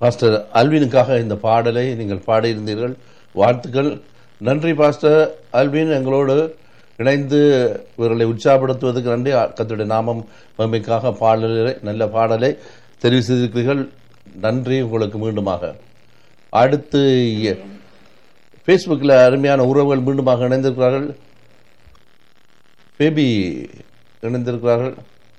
Pastor அல்வினுக்காக இந்த பாடலை நீங்கள் பாடியிருந்தீர்கள் வாழ்த்துக்கள் நன்றி பாஸ்டர் அல்வின் எங்களோடு இணைந்து இவர்களை உற்சாகப்படுத்துவதற்கு நன்றி கத்துடைய நாமம் மகிமைக்காக பாடலை நல்ல பாடலை தெரிவு செய்திருக்கிறீர்கள் நன்றி உங்களுக்கு மீண்டுமாக அடுத்து ஃபேஸ்புக்கில் அருமையான உறவுகள் மீண்டுமாக இணைந்திருக்கிறார்கள் பேபி இணைந்திருக்கிறார்கள்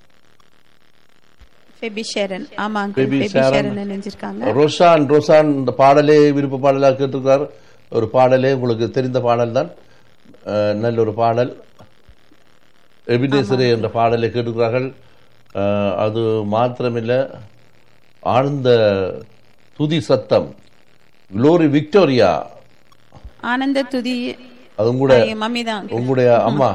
ஃபெபி ஷேரன் ஆமா அங்கிள் பேபி ஃபெபி ஷேரன். ஷேரன் நினைஞ்சிருக்காங்க ரோஷான் ரோஷான் இந்த பாடலே விருப்ப பாடலாக கேட்டிருக்கிறார் ஒரு பாடலே உங்களுக்கு தெரிந்த பாடல் தான் அஹ், நல்ல ஒரு பாடல் எபினேசரே என்ற பாடலை கேட்டிருக்கிறார்கள் அஹ், அது மாத்திரமில்லை ஆழ்ந்த துதி சத்தம் குளோரி விக்டோரியா ஆனந்த துதி அதுவும் கூட மம்மி தான் உங்களுடைய அம்மா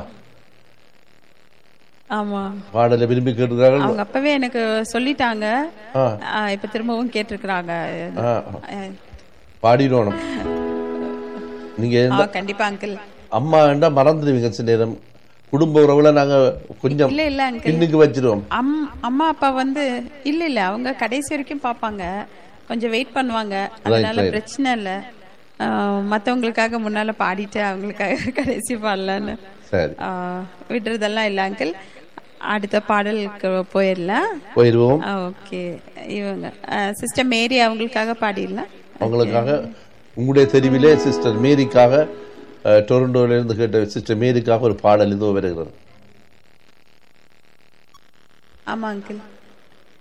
ஆமா பாடலை விரும்பி கேட்டிருக்கிறார்கள் அவங்க அப்பவே எனக்கு சொல்லிட்டாங்க ஆ. ஆ, இப்ப திரும்பவும் கேட்டிருக்கிறாங்க ஆ, பாடிடணும் நீங்க எந்த ஆ, கண்டிப்பா அங்கிள் அம்மா என்றா மறந்துடுவீங்க சில நேரம் குடும்ப உறவுல நாங்க கொஞ்சம் இல்ல இல்ல அங்கிள் பின்னுக்கு வச்சிருவோம் அம் அம்மா அப்பா வந்து இல்ல இல்ல அவங்க கடைசி வரைக்கும் பாப்பாங்க கொஞ்சம் வெயிட் பண்ணுவாங்க அதனால right. பிரச்சனை இல்ல ஆ, மத்தவங்களுக்காக முன்னால பாடிட்டு அவங்களுக்காக கடைசி பாடலான்னு சரி ஆ, விடுறதெல்லாம் இல்ல அங்கிள் அடுத்த பாடலுக்கு போயிடலாம் போயிடுவோம் ஓகே இவங்க சிஸ்டர் மேரி அவங்களுக்காக பாடிடலாம் அவங்களுக்காக உங்களுடைய தெரிவிலே சிஸ்டர் மேரிக்காக அஹ், டொரண்டோல இருந்து கேட்ட சிஸ்டர் மேரிக்காக ஒரு பாடல் இதோ வருகிறது ஆமா அங்கிள்